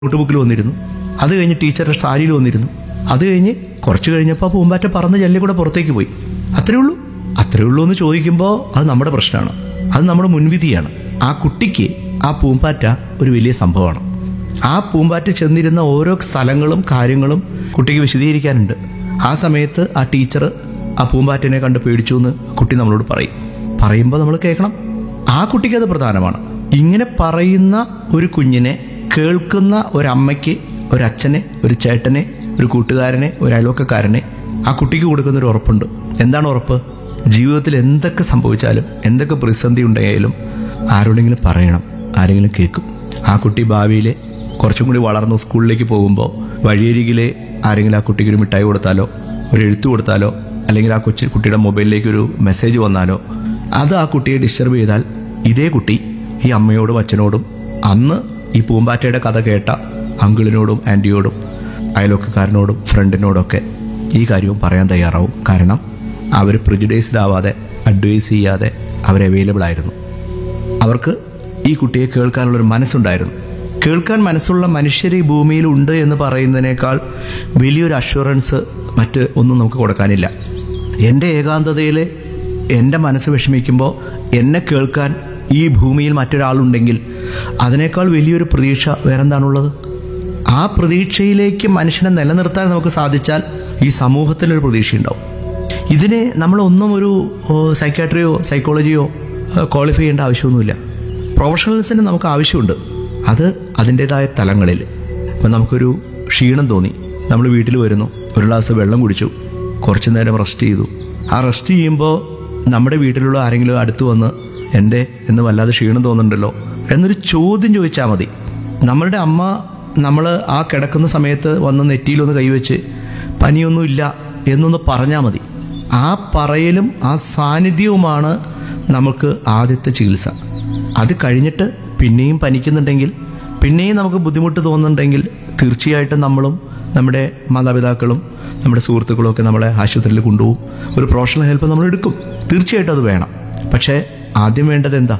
not ബുക്കിൽ വന്നിരുന്നു അത് കഴിഞ്ഞ് ടീച്ചറുടെ സാരിയിൽ വന്നിരുന്നു അത് കഴിഞ്ഞ് കുറച്ച് കഴിഞ്ഞപ്പോൾ ആ പൂമ്പാറ്റ പറന്ന് ജല്ലി കൂടെ പുറത്തേക്ക് പോയി അത്രേ ഉള്ളൂ അത്രേ ഉള്ളൂ എന്ന് ചോദിക്കുമ്പോൾ അത് നമ്മുടെ പ്രശ്നമാണ് അത് നമ്മുടെ മുൻവിധിയാണ് ആ കുട്ടിക്ക് ആ പൂമ്പാറ്റ ഒരു വലിയ സംഭവമാണ് ആ പൂമ്പാറ്റ ചെന്നിരുന്ന ഓരോ സ്ഥലങ്ങളും കാര്യങ്ങളും കുട്ടിക്ക് വിശദീകരിക്കാനുണ്ട് ആ സമയത്ത് ആ ടീച്ചർ ആ പൂമ്പാറ്റനെ കണ്ട് പേടിച്ചു എന്ന് കുട്ടി നമ്മളോട് പറയും പറയുമ്പോൾ നമ്മൾ കേൾക്കണം ആ കുട്ടിക്ക് അത് പ്രധാനമാണ് ഇങ്ങനെ പറയുന്ന ഒരു കുഞ്ഞിനെ കേൾക്കുന്ന ഒരമ്മയ്ക്ക് ഒരച്ഛനെ ഒരു ചേട്ടനെ ഒരു കൂട്ടുകാരനെ ഒരു അയൽവക്കക്കാരനെ ആ കുട്ടിക്ക് കൊടുക്കുന്ന ഒരു ഉറപ്പുണ്ട് എന്താണ് ഉറപ്പ് ജീവിതത്തിൽ എന്തൊക്കെ സംഭവിച്ചാലും എന്തൊക്കെ പ്രതിസന്ധി ഉണ്ടായാലും ആരോടെങ്കിലും പറയണം ആരെങ്കിലും കേൾക്കും ആ കുട്ടി ഭാവിയിലെ കുറച്ചും കൂടി വളർന്ന് സ്കൂളിലേക്ക് പോകുമ്പോൾ വഴിയരികിലെ ആരെങ്കിലും ആ കുട്ടിക്ക് ഒരു മിഠായി കൊടുത്താലോ ഒരു എഴുത്ത് കൊടുത്താലോ അല്ലെങ്കിൽ ആ കൊച്ചു കുട്ടിയുടെ മൊബൈലിലേക്ക് ഒരു മെസ്സേജ് വന്നാലോ അത് ആ കുട്ടിയെ ഡിസ്റ്റർബ് ചെയ്താൽ ഇതേ കുട്ടി ഈ അമ്മയോടും അച്ഛനോടും അന്ന് ഈ പൂമ്പാറ്റയുടെ കഥ കേട്ട അങ്കിളിനോടും ആൻറ്റിയോടും അയൽവക്കക്കാരനോടും ഫ്രണ്ടിനോടൊക്കെ ഈ കാര്യവും പറയാൻ തയ്യാറാവും കാരണം അവർ പ്രിജുഡൈസ്ഡ് ആവാതെ അഡ്വൈസ് ചെയ്യാതെ അവർ അവൈലബിൾ ആയിരുന്നു അവർക്ക് ഈ കുട്ടിയെ കേൾക്കാനുള്ളൊരു മനസ്സുണ്ടായിരുന്നു കേൾക്കാൻ മനസ്സുള്ള മനുഷ്യർ ഈ ഭൂമിയിൽ ഉണ്ട് എന്ന് പറയുന്നതിനേക്കാൾ വലിയൊരു അഷുറൻസ് മറ്റ് ഒന്നും നമുക്ക് കൊടുക്കാനില്ല എൻ്റെ ഏകാന്തതയിൽ എൻ്റെ മനസ്സ് വിഷമിക്കുമ്പോൾ എന്നെ കേൾക്കാൻ ഈ ഭൂമിയിൽ മറ്റൊരാളുണ്ടെങ്കിൽ അതിനേക്കാൾ വലിയൊരു പ്രതീക്ഷ വേറെന്താണുള്ളത് ആ പ്രതീക്ഷയിലേക്ക് മനുഷ്യനെ നിലനിർത്താൻ നമുക്ക് സാധിച്ചാൽ ഈ സമൂഹത്തിലൊരു പ്രതീക്ഷയുണ്ടാവും ഇതിനെ നമ്മളൊന്നും ഒരു സൈക്കാട്രിയോ സൈക്കോളജിയോ ക്വാളിഫൈ ചെയ്യേണ്ട ആവശ്യമൊന്നുമില്ല പ്രൊഫഷണൽസിന് നമുക്ക് ആവശ്യമുണ്ട് അത് അതിൻ്റെതായ തലങ്ങളിൽ ഇപ്പം നമുക്കൊരു ക്ഷീണം തോന്നി നമ്മൾ വീട്ടിൽ വരുന്നു ഒരു ഗ്ലാസ് വെള്ളം കുടിച്ചു കുറച്ച് നേരം റെസ്റ്റ് ചെയ്തു ആ റെസ്റ്റ് ചെയ്യുമ്പോൾ നമ്മുടെ വീട്ടിലുള്ള ആരെങ്കിലും അടുത്ത് വന്ന് എന്തേ എന്ന് വല്ലാതെ ക്ഷീണം തോന്നുന്നുണ്ടല്ലോ എന്നൊരു ചോദ്യം ചോദിച്ചാൽ മതി നമ്മളുടെ അമ്മ നമ്മൾ ആ കിടക്കുന്ന സമയത്ത് വന്ന് നെറ്റിയിലൊന്ന് കൈവച്ച് പനിയൊന്നുമില്ല എന്നൊന്ന് പറഞ്ഞാൽ മതി ആ പറയലും ആ സാന്നിധ്യവുമാണ് നമുക്ക് ആദ്യത്തെ ചികിത്സ അത് കഴിഞ്ഞിട്ട് പിന്നെയും പനിക്കുന്നുണ്ടെങ്കിൽ പിന്നെയും നമുക്ക് ബുദ്ധിമുട്ട് തോന്നുന്നുണ്ടെങ്കിൽ തീർച്ചയായിട്ടും നമ്മളും നമ്മുടെ മാതാപിതാക്കളും നമ്മുടെ സുഹൃത്തുക്കളും ഒക്കെ നമ്മളെ ആശുപത്രിയിൽ കൊണ്ടുപോകും ഒരു പ്രൊഫഷണൽ ഹെൽപ്പ് നമ്മൾ എടുക്കും തീർച്ചയായിട്ടും അത് വേണം പക്ഷേ ആദ്യം വേണ്ടത് എന്താ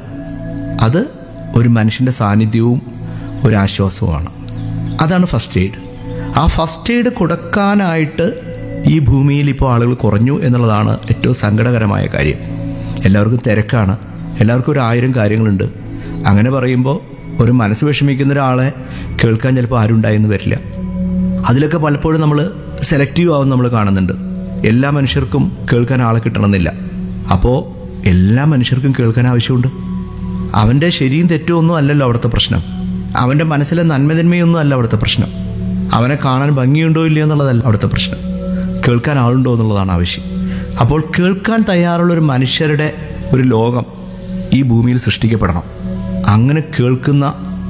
അത് ഒരു മനുഷ്യൻ്റെ സാന്നിധ്യവും ഒരു ആശ്വാസവുമാണ് അതാണ് ഫസ്റ്റ് എയ്ഡ് ആ ഫസ്റ്റ് എയ്ഡ് കൊടുക്കാനായിട്ട് ഈ ഭൂമിയിൽ ഇപ്പോൾ ആളുകൾ കുറഞ്ഞു എന്നുള്ളതാണ് ഏറ്റവും സങ്കടകരമായ കാര്യം എല്ലാവർക്കും തിരക്കാണ് എല്ലാവർക്കും ഒരു ആയിരം കാര്യങ്ങളുണ്ട് അങ്ങനെ പറയുമ്പോൾ ഒരു മനസ്സ് വിഷമിക്കുന്ന ഒരാളെ കേൾക്കാൻ ചിലപ്പോൾ ആരും ഉണ്ടായെന്ന് വരില്ല അതിലൊക്കെ പലപ്പോഴും നമ്മൾ സെലക്റ്റീവ് ആവും നമ്മൾ കാണുന്നുണ്ട് എല്ലാ മനുഷ്യർക്കും കേൾക്കാൻ ആളെ കിട്ടണമെന്നില്ല അപ്പോൾ എല്ലാ മനുഷ്യർക്കും കേൾക്കാൻ ആവശ്യമുണ്ട് അവൻ്റെ ശരിയും തെറ്റും ഒന്നും അല്ലല്ലോ അവിടുത്തെ പ്രശ്നം അവൻ്റെ മനസ്സിലെ നന്മതിന്മയൊന്നും അല്ല അവിടുത്തെ പ്രശ്നം അവനെ കാണാൻ ഭംഗിയുണ്ടോ ഇല്ലയോ എന്നുള്ളതല്ല അവിടുത്തെ പ്രശ്നം കേൾക്കാൻ ആളുണ്ടോ എന്നുള്ളതാണ് ആവശ്യം അപ്പോൾ കേൾക്കാൻ തയ്യാറുള്ള ഒരു മനുഷ്യരുടെ ഒരു ലോകം ഈ ഭൂമിയിൽ സൃഷ്ടിക്കപ്പെടണം അങ്ങനെ കേൾക്കുന്ന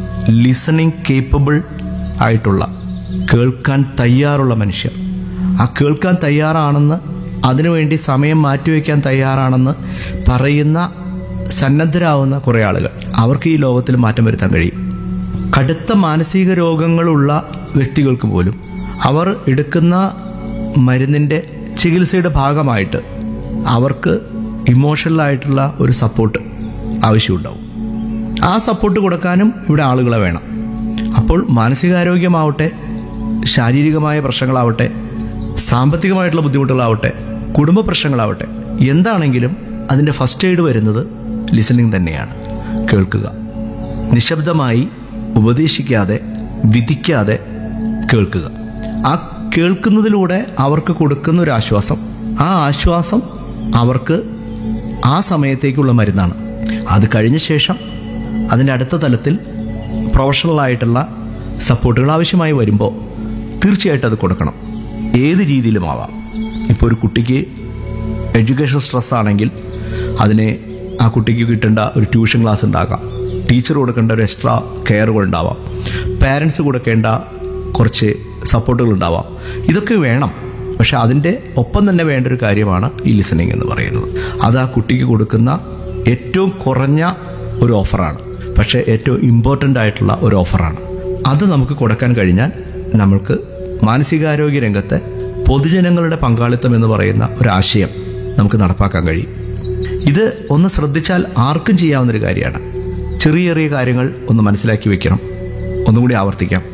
ലിസണിങ് കേപ്പബിൾ ആയിട്ടുള്ള കേൾക്കാൻ തയ്യാറുള്ള മനുഷ്യർ ആ കേൾക്കാൻ തയ്യാറാണെന്ന് അതിനുവേണ്ടി സമയം മാറ്റിവെക്കാൻ തയ്യാറാണെന്ന് പറയുന്ന സന്നദ്ധരാവുന്ന കുറേ ആളുകൾ അവർക്ക് ഈ ലോകത്തിൽ മാറ്റം വരുത്താൻ കഴിയും കടുത്ത മാനസിക രോഗങ്ങളുള്ള വ്യക്തികൾക്ക് പോലും അവർ എടുക്കുന്ന മരുന്നിൻ്റെ ചികിത്സയുടെ ഭാഗമായിട്ട് അവർക്ക് ഇമോഷണലായിട്ടുള്ള ഒരു സപ്പോർട്ട് ആവശ്യമുണ്ടാവും ആ സപ്പോർട്ട് കൊടുക്കാനും ഇവിടെ ആളുകളെ വേണം അപ്പോൾ മാനസികാരോഗ്യമാവട്ടെ ശാരീരികമായ പ്രശ്നങ്ങളാവട്ടെ സാമ്പത്തികമായിട്ടുള്ള ബുദ്ധിമുട്ടുകളാവട്ടെ കുടുംബ പ്രശ്നങ്ങളാവട്ടെ എന്താണെങ്കിലും അതിൻ്റെ ഫസ്റ്റ് എയ്ഡ് വരുന്നത് ലിസണിങ് തന്നെയാണ് കേൾക്കുക നിശബ്ദമായി ഉപദേശിക്കാതെ വിധിക്കാതെ കേൾക്കുക ആ കേൾക്കുന്നതിലൂടെ അവർക്ക് കൊടുക്കുന്ന ഒരു ആശ്വാസം ആ ആശ്വാസം അവർക്ക് ആ സമയത്തേക്കുള്ള മരുന്നാണ് അത് കഴിഞ്ഞ ശേഷം അതിൻ്റെ അടുത്ത തലത്തിൽ പ്രൊഫഷണലായിട്ടുള്ള സപ്പോർട്ടുകൾ ആവശ്യമായി വരുമ്പോൾ തീർച്ചയായിട്ടും അത് കൊടുക്കണം ഏത് രീതിയിലും ആവാം ഇപ്പോൾ ഒരു കുട്ടിക്ക് എഡ്യൂക്കേഷൻ സ്ട്രെസ് ആണെങ്കിൽ അതിനെ ആ കുട്ടിക്ക് കിട്ടേണ്ട ഒരു ട്യൂഷൻ ക്ലാസ് ഉണ്ടാകാം ടീച്ചർ കൊടുക്കേണ്ട ഒരു എക്സ്ട്രാ കെയറുകൾ ഉണ്ടാവാം പാരൻസ് കൊടുക്കേണ്ട കുറച്ച് സപ്പോർട്ടുകൾ ഉണ്ടാവാം ഇതൊക്കെ വേണം പക്ഷെ അതിൻ്റെ ഒപ്പം തന്നെ വേണ്ട ഒരു കാര്യമാണ് ഈ ലിസണിങ് എന്ന് പറയുന്നത് അത് ആ കുട്ടിക്ക് കൊടുക്കുന്ന ഏറ്റവും കുറഞ്ഞ ഒരു ഓഫറാണ് പക്ഷേ ഏറ്റവും ഇമ്പോർട്ടൻ്റ് ആയിട്ടുള്ള ഒരു ഓഫറാണ് അത് നമുക്ക് കൊടുക്കാൻ കഴിഞ്ഞാൽ നമ്മൾക്ക് മാനസികാരോഗ്യ രംഗത്തെ പൊതുജനങ്ങളുടെ പങ്കാളിത്തം എന്ന് പറയുന്ന ഒരു ആശയം നമുക്ക് നടപ്പാക്കാൻ കഴിയും ഇത് ഒന്ന് ശ്രദ്ധിച്ചാൽ ആർക്കും ചെയ്യാവുന്നൊരു കാര്യമാണ് ചെറിയ ചെറിയ കാര്യങ്ങൾ ഒന്ന് മനസ്സിലാക്കി വെക്കണം ഒന്നുകൂടി ആവർത്തിക്കാം